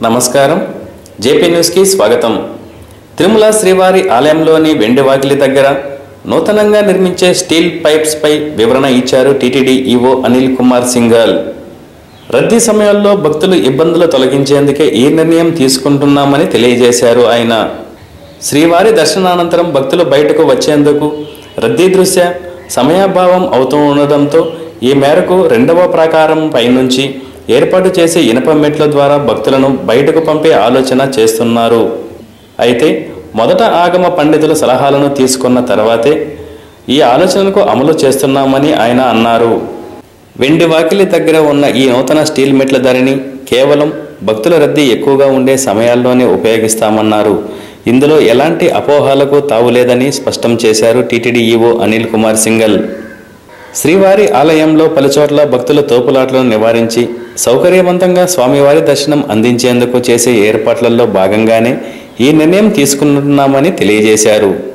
నమస్కారం జేపీ న్యూస్కి స్వాగతం తిరుమల శ్రీవారి ఆలయంలోని వెండి వాకిలి దగ్గర నూతనంగా నిర్మించే స్టీల్ పైప్స్పై వివరణ ఇచ్చారు టీటీడీ ఈవో అనిల్ కుమార్ సింఘాల్ రద్దీ సమయాల్లో భక్తులు ఇబ్బందులు తొలగించేందుకే ఈ నిర్ణయం తీసుకుంటున్నామని తెలియజేశారు ఆయన శ్రీవారి దర్శనానంతరం భక్తులు బయటకు వచ్చేందుకు రద్దీ దృశ్య సమయాభావం అవుతూ ఉండడంతో ఈ మేరకు రెండవ ప్రాకారం పైనుంచి ఏర్పాటు చేసే ఇనప మెట్ల ద్వారా భక్తులను బయటకు పంపే ఆలోచన చేస్తున్నారు అయితే మొదట ఆగమ పండితుల సలహాలను తీసుకున్న తర్వాతే ఈ ఆలోచనకు అమలు చేస్తున్నామని ఆయన అన్నారు వెండి వాకిలి దగ్గర ఉన్న ఈ నూతన స్టీల్ మెట్ల ధరని కేవలం భక్తుల రద్దీ ఎక్కువగా ఉండే సమయాల్లోనే ఉపయోగిస్తామన్నారు ఇందులో ఎలాంటి అపోహలకు తావులేదని స్పష్టం చేశారు టీటీడీ ఈవో అనిల్ కుమార్ సింగల్ శ్రీవారి ఆలయంలో పలుచోట్ల భక్తుల తోపులాట్లను నివారించి సౌకర్యవంతంగా స్వామివారి దర్శనం అందించేందుకు చేసే ఏర్పాట్లలో భాగంగానే ఈ నిర్ణయం తీసుకుంటున్నామని తెలియజేశారు